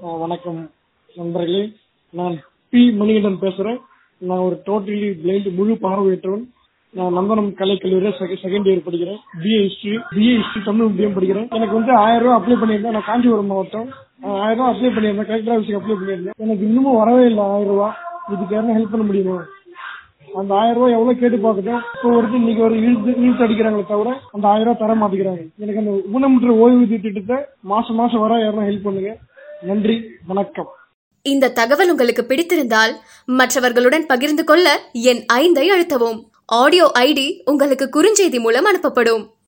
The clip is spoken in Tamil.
அஹ் வணக்கம் நண்பர்களே நான் பி மணிகண்டன் பேசுறேன் நான் ஒரு டோட்டலி பிளைண்ட் முழு பார்வையற்றவன் நான் நந்தனம் கலைக்கல்லூரியில் செகண்ட் இயர் படிக்கிறேன் B A history B A history Tamil medium படிக்கிறேன் எனக்கு வந்து ஆயிரம் ரூபாய் அப்ளை பண்ணியிருந்தேன் நான் காஞ்சிபுரம் மாவட்டம் அஹ் ஆயிரம் ரூபாய் அப்ளை பண்ணியிருந்தேன் கலெக்டர் ஆஃபீஸுக்கு அப்ளை பண்ணியிருந்தேன் எனக்கு இன்னமும் வரவே இல்லை ஆயிரம் ரூபாய் இதுக்கு யாரும் ஹெல்ப் பண்ண முடியுமா அந்த ஆயிரம் ரூபாய் எவ்வளவு கேட்டு பார்க்கட்டும் இப்போ ஒருத்தர் இன்னைக்கு ஒரு இழுத்து இழுத்து அடிக்கிறாங்களே தவிர அந்த ஆயிரம் ரூபாய் தர மாட்டேங்கிறாங்க எனக்கு அந்த ஊனமுற்ற ஓய்வூதிய திட்டத்தை மாசம் மாசம் வர யாரும் ஹெல்ப் பண்ணுங்க நன்றி வணக்கம் இந்த தகவல் உங்களுக்கு பிடித்திருந்தால் மற்றவர்களுடன் பகிர்ந்து கொள்ள என் ஐந்தை அழுத்தவும் ஆடியோ ஐடி உங்களுக்கு குறுஞ்செய்தி மூலம் அனுப்பப்படும்